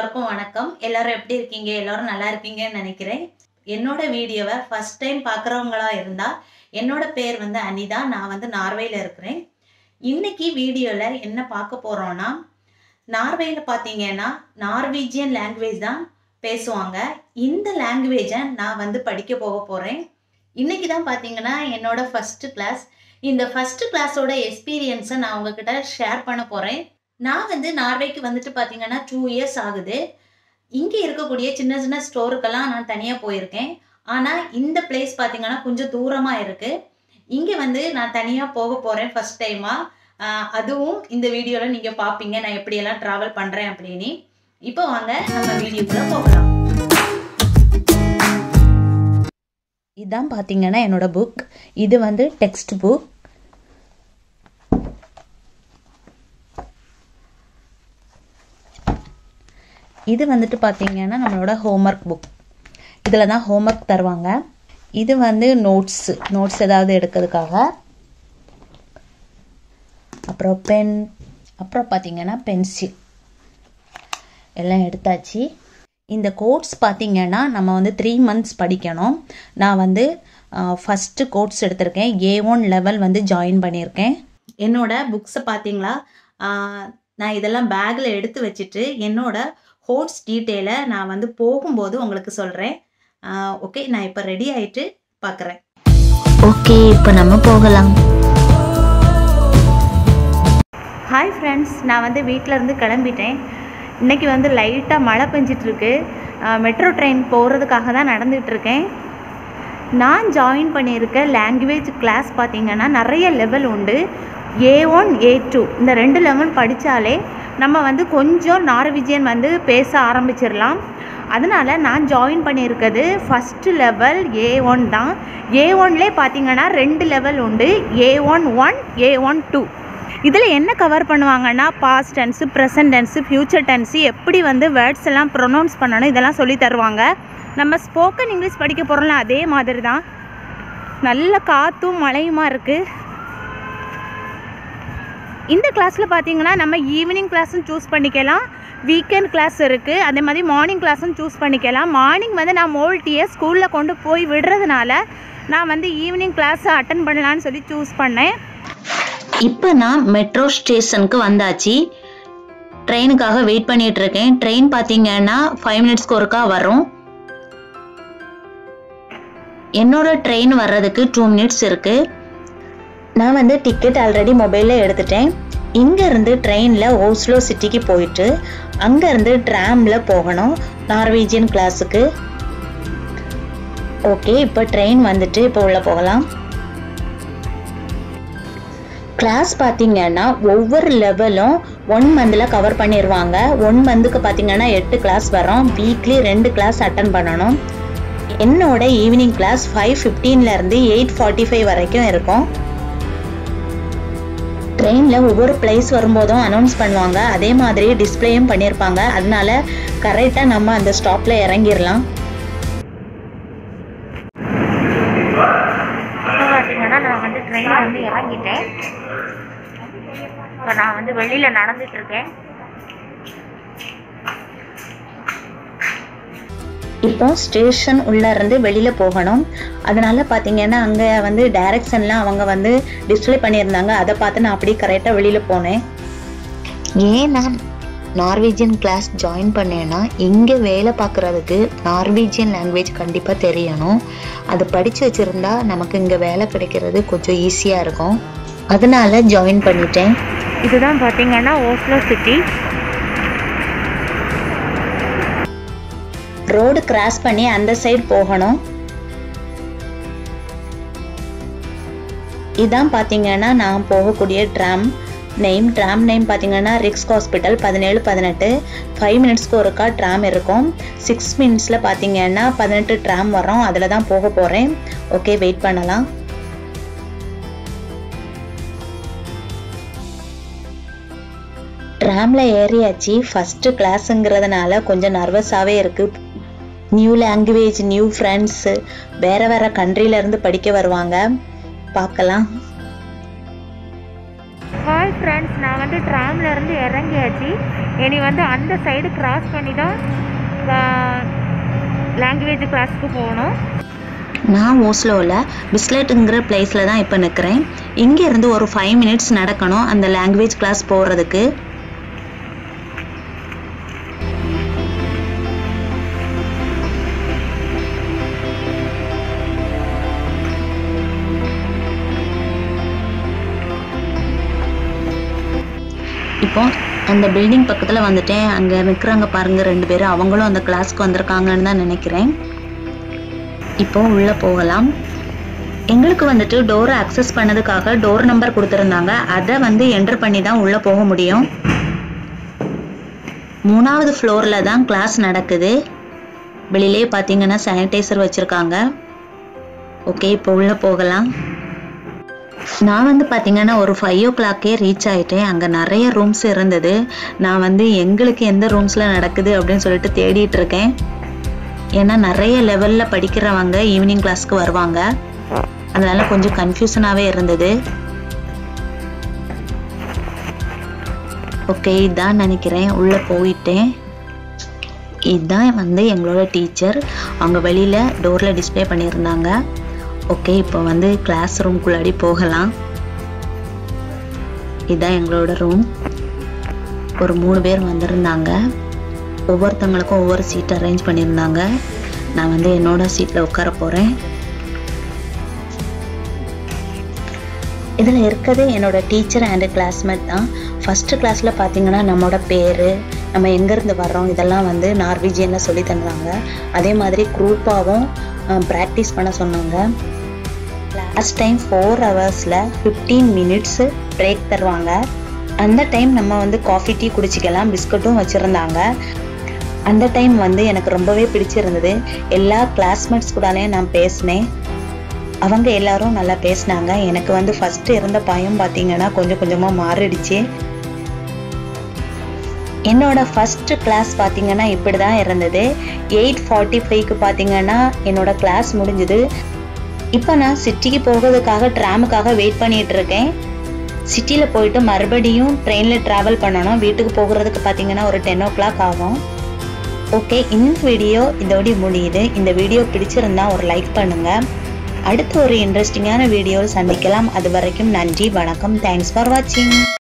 எல்லாருக்கும் வணக்கம் எல்லாரும் எப்படி இருக்கீங்க எல்லாரும் நல்லா இருக்கீங்கன்னு நினைக்கிறேன் என்னோட வீடியோவை ஃபர்ஸ்ட் டைம் பார்க்குறவங்களா இருந்தால் என்னோட பேர் வந்து அனிதா நான் வந்து நார்வேயில் இருக்கிறேன் இன்னைக்கு வீடியோவில் என்ன பார்க்க போகிறோன்னா நார்வேயில் பார்த்தீங்கன்னா நார்வீஜியன் லாங்குவேஜ் தான் பேசுவாங்க இந்த லாங்குவேஜை நான் வந்து படிக்க போக போகிறேன் இன்னைக்கு தான் பார்த்தீங்கன்னா என்னோட ஃபஸ்ட்டு கிளாஸ் இந்த ஃபஸ்ட்டு கிளாஸோட எக்ஸ்பீரியன்ஸை நான் உங்ககிட்ட ஷேர் பண்ண போகிறேன் நான் வந்து நார்வேக்கு வந்துட்டு பார்த்தீங்கன்னா டூ இயர்ஸ் ஆகுது இங்கே இருக்கக்கூடிய சின்ன சின்ன ஸ்டோருக்கெல்லாம் நான் தனியாக போயிருக்கேன் ஆனால் இந்த பிளேஸ் பார்த்தீங்கன்னா கொஞ்சம் தூரமாக இருக்குது இங்கே வந்து நான் தனியாக போக போகிறேன் ஃபஸ்ட் டைமாக அதுவும் இந்த வீடியோவில் நீங்கள் பார்ப்பீங்க நான் எப்படியெல்லாம் ட்ராவல் பண்ணுறேன் அப்படின்னு இப்போ வாங்க நம்ம வீடியோக்குள்ளே போகலாம் இதான் பார்த்தீங்கன்னா என்னோட புக் இது வந்து டெக்ஸ்ட் புக் இது வந்துட்டு பார்த்தீங்கன்னா நம்மளோட ஹோம்ஒர்க் புக் இதில் தான் ஹோம்ஒர்க் தருவாங்க இது வந்து நோட்ஸ் நோட்ஸ் ஏதாவது எடுக்கிறதுக்காக அப்புறம் பென் அப்புறம் பார்த்தீங்கன்னா பென்சில் எல்லாம் எடுத்தாச்சு இந்த கோர்ஸ் பார்த்தீங்கன்னா நம்ம வந்து த்ரீ மந்த்ஸ் படிக்கணும் நான் வந்து ஃபஸ்ட்டு கோர்ஸ் எடுத்திருக்கேன் ஏ ஒன் லெவல் வந்து ஜாயின் பண்ணியிருக்கேன் என்னோட புக்ஸை பார்த்தீங்களா நான் இதெல்லாம் பேக்கில் எடுத்து வச்சுட்டு என்னோட ஹோட்ஸ் டீட்டெயிலை நான் வந்து போகும்போது உங்களுக்கு சொல்கிறேன் ஓகே நான் இப்போ ரெடி ஆகிட்டு பார்க்குறேன் ஓகே இப்போ நம்ம போகலாம் ஹாய் ஃப்ரெண்ட்ஸ் நான் வந்து வீட்டிலேருந்து கிளம்பிட்டேன் இன்றைக்கி வந்து லைட்டாக மழை பெஞ்சிட்ருக்கு மெட்ரோ ட்ரெயின் போகிறதுக்காக தான் நடந்துகிட்ருக்கேன் நான் ஜாயின் பண்ணியிருக்க லாங்குவேஜ் கிளாஸ் பார்த்திங்கன்னா நிறைய லெவல் உண்டு ஏ ஒன் ஏ டூ இந்த ரெண்டு லெவல் படித்தாலே நம்ம வந்து கொஞ்சம் நார்விஜியன் வந்து பேச ஆரம்பிச்சிடலாம் அதனால் நான் ஜாயின் பண்ணியிருக்கிறது ஃபஸ்ட்டு லெவல் ஏ ஒன் தான் ஏ ஒன்லே பார்த்தீங்கன்னா ரெண்டு லெவல் உண்டு A one one A one two இதில் என்ன கவர் பண்ணுவாங்கன்னா past tense present tense future tense எப்படி வந்து வேர்ட்ஸ் எல்லாம் ப்ரொனவுன்ஸ் பண்ணணும் இதெல்லாம் சொல்லி தருவாங்க நம்ம ஸ்போக்கன் இங்கிலீஷ் படிக்க போகிறோம்ல அதே மாதிரி தான் நல்ல காற்றும் மழையுமா இருக்குது இந்த கிளாஸில் பார்த்தீங்கன்னா நம்ம ஈவினிங் கிளாஸும் சூஸ் பண்ணிக்கலாம் வீக்கெண்ட் கிளாஸ் இருக்குது அதே மாதிரி மார்னிங் கிளாஸும் சூஸ் பண்ணிக்கலாம் மார்னிங் வந்து நான் மோல்ட்டியை ஸ்கூலில் கொண்டு போய் விடுறதுனால நான் வந்து ஈவினிங் கிளாஸை அட்டன் பண்ணலான்னு சொல்லி சூஸ் பண்ணேன் இப்போ நான் மெட்ரோ ஸ்டேஷனுக்கு வந்தாச்சு ட்ரெயினுக்காக வெயிட் பண்ணிட்டு இருக்கேன் ட்ரெயின் பார்த்தீங்கன்னா ஃபைவ் மினிட்ஸ்க்கு ஒருக்கா வரும் என்னோட ட்ரெயின் வர்றதுக்கு டூ மினிட்ஸ் இருக்கு நான் வந்து டிக்கெட் ஆல்ரெடி மொபைலில் எடுத்துட்டேன் இங்கேருந்து ட்ரெயினில் ஓஸ்லோ சிட்டிக்கு போயிட்டு அங்கேருந்து ட்ராமில் போகணும் நார்வீஜியன் கிளாஸுக்கு ஓகே இப்போ ட்ரெயின் வந்துட்டு இப்போ உள்ளே போகலாம் கிளாஸ் பார்த்தீங்கன்னா ஒவ்வொரு லெவலும் ஒன் மந்தில் கவர் பண்ணிடுவாங்க ஒன் மந்த்துக்கு பார்த்தீங்கன்னா எட்டு கிளாஸ் வரும் வீக்லி ரெண்டு கிளாஸ் அட்டன் பண்ணணும் என்னோட ஈவினிங் கிளாஸ் ஃபைவ் ஃபிஃப்டீன்லேருந்து எயிட் ஃபார்ட்டி ஃபைவ் வரைக்கும் இருக்கும் ட்ரெயினில் ஒவ்வொரு பிளேஸ் வரும்போதும் அனௌன்ஸ் பண்ணுவாங்க அதே மாதிரி டிஸ்பிளேயும் பண்ணியிருப்பாங்க அதனால கரெக்டாக நம்ம அந்த ஸ்டாப்பில் இறங்கிடலாம் இப்போ பார்த்தீங்கன்னா நான் வந்து ட்ரெயினில் வந்து இறங்கிட்டேன் இப்போ நான் வந்து வெளியில் நடந்துட்டு இருக்கேன் இப்போ ஸ்டேஷன் உள்ள இருந்து வெளியில போகணும் அதனால பாத்தீங்கன்னா அங்க வந்து டைரக்ஷன்லாம் அவங்க வந்து டிஸ்பிளே பண்ணியிருந்தாங்க அதை பார்த்து நான் அப்படியே கரெக்டா வெளியில போனேன் ஏன் நான் நார்வீஜியன் கிளாஸ் ஜாயின் பண்ணேன்னா இங்கே வேலை பார்க்குறதுக்கு நார்வீஜியன் லாங்குவேஜ் கண்டிப்பாக தெரியணும் அது படித்து வச்சுருந்தா நமக்கு இங்கே வேலை கிடைக்கிறது கொஞ்சம் ஈஸியாக இருக்கும் அதனால ஜாயின் பண்ணிட்டேன் இதுதான் பார்த்தீங்கன்னா ஓஸ்லோ சிட்டி ரோடு கிராஸ் பண்ணி அந்த சைடு போகணும் இதான் பார்த்தீங்கன்னா நான் போகக்கூடிய ட்ராம் நெய்ம் ட்ராம் நெய்ம் பார்த்தீங்கன்னா ரிக்ஸ் ஹாஸ்பிட்டல் பதினேழு பதினெட்டு ஃபைவ் மினிட்ஸ்க்கு ஒருக்கா ட்ராம் இருக்கும் சிக்ஸ் மினிட்ஸில் பார்த்தீங்கன்னா பதினெட்டு ட்ராம் வரும் அதில் தான் போக போகிறேன் ஓகே வெயிட் பண்ணலாம் ட்ராமில் ஏறியாச்சு ஃபஸ்ட்டு கிளாஸுங்கிறதுனால கொஞ்சம் நர்வஸாகவே இருக்குது நியூ லாங்குவேஜ் நியூ ஃப்ரெண்ட்ஸு வேறு வேறு கண்ட்ரிலேருந்து படிக்க வருவாங்க பார்க்கலாம் ஹாய் ஃப்ரெண்ட்ஸ் நான் வந்து ட்ராம்ல இருந்து இறங்கியாச்சு இனி வந்து அந்த சைடு கிராஸ் பண்ணி தான் லாங்குவேஜ் கிளாஸ்க்கு போகணும் நான் ஓஸ்லோவில் பிஸ்லெட்டுங்கிற பிளேஸில் தான் இப்போ நிற்கிறேன் இங்கேருந்து ஒரு ஃபைவ் மினிட்ஸ் நடக்கணும் அந்த லாங்குவேஜ் கிளாஸ் போகிறதுக்கு இப்போ அந்த பில்டிங் பக்கத்தில் வந்துட்டேன் அங்கே நிற்கிறாங்க பாருங்க ரெண்டு பேரும் அவங்களும் அந்த கிளாஸ்க்கு வந்திருக்காங்கன்னு தான் நினைக்கிறேன் இப்போ உள்ளே போகலாம் எங்களுக்கு வந்துட்டு டோரை அக்சஸ் பண்ணதுக்காக டோர் நம்பர் கொடுத்துருந்தாங்க அதை வந்து என்டர் பண்ணி தான் உள்ளே போக முடியும் மூணாவது ஃப்ளோரில் தான் கிளாஸ் நடக்குது வெளியிலே பார்த்தீங்கன்னா சானிடைசர் வச்சுருக்காங்க ஓகே இப்போ உள்ளே போகலாம் நான் வந்து பார்த்தீங்கன்னா ஒரு ஃபைவ் ஓ கிளாக்கே ரீச் ஆகிட்டேன் அங்கே நிறைய ரூம்ஸ் இருந்தது நான் வந்து எங்களுக்கு எந்த ரூம்ஸில் நடக்குது அப்படின்னு சொல்லிட்டு தேடிட்டு இருக்கேன் ஏன்னா நிறைய லெவலில் படிக்கிறவங்க ஈவினிங் கிளாஸ்க்கு வருவாங்க அதனால கொஞ்சம் கன்ஃபியூஷனாகவே இருந்தது ஓகே இதான் நினைக்கிறேன் உள்ளே போயிட்டேன் இதுதான் வந்து எங்களோட டீச்சர் அவங்க வெளியில் டோரில் டிஸ்ப்ளே பண்ணியிருந்தாங்க ஓகே இப்போ வந்து கிளாஸ் ரூம்குள்ளாடி போகலாம் இதுதான் எங்களோட ரூம் ஒரு மூணு பேர் வந்திருந்தாங்க ஒவ்வொருத்தவங்களுக்கும் ஒவ்வொரு சீட் அரேஞ்ச் பண்ணியிருந்தாங்க நான் வந்து என்னோட சீட்டில் உட்கார போகிறேன் இதில் இருக்கிறது என்னோட டீச்சர் அண்டு கிளாஸ்மேட் தான் ஃபஸ்ட்டு கிளாஸில் பார்த்தீங்கன்னா நம்மளோட பேர் நம்ம எங்கேருந்து வர்றோம் இதெல்லாம் வந்து நார்வீஜியனில் சொல்லி தந்தாங்க அதே மாதிரி குரூப்பாகவும் ப்ராக்டிஸ் பண்ண சொன்னாங்க லாஸ்ட் டைம் ஃபோர் ஹவர்ஸில் ஃபிஃப்டீன் மினிட்ஸு பிரேக் தருவாங்க அந்த டைம் நம்ம வந்து காஃபி டீ குடிச்சிக்கலாம் பிஸ்கட்டும் வச்சுருந்தாங்க அந்த டைம் வந்து எனக்கு ரொம்பவே பிடிச்சிருந்தது எல்லா கிளாஸ்மேட்ஸ் கூடவே நான் பேசினேன் அவங்க எல்லாரும் நல்லா பேசினாங்க எனக்கு வந்து ஃபஸ்ட்டு இருந்த பயம் பார்த்தீங்கன்னா கொஞ்சம் கொஞ்சமாக மாறிடுச்சு என்னோட ஃபஸ்ட்டு கிளாஸ் பார்த்தீங்கன்னா இப்படி தான் இருந்தது எயிட் ஃபார்ட்டி ஃபைவ்க்கு பார்த்தீங்கன்னா என்னோட கிளாஸ் முடிஞ்சுது இப்போ நான் சிட்டிக்கு போகிறதுக்காக ட்ராமுக்காக வெயிட் பண்ணிட்டு இருக்கேன் சிட்டியில் போயிட்டு மறுபடியும் ட்ரெயினில் ட்ராவல் பண்ணணும் வீட்டுக்கு போகிறதுக்கு பார்த்தீங்கன்னா ஒரு டென் ஓ கிளாக் ஆகும் ஓகே இந்த வீடியோ இதோட முடியுது இந்த வீடியோ பிடிச்சிருந்தா ஒரு லைக் பண்ணுங்கள் அடுத்து ஒரு இன்ட்ரெஸ்டிங்கான வீடியோவில் சந்திக்கலாம் அது வரைக்கும் நன்றி வணக்கம் தேங்க்ஸ் ஃபார் வாட்சிங்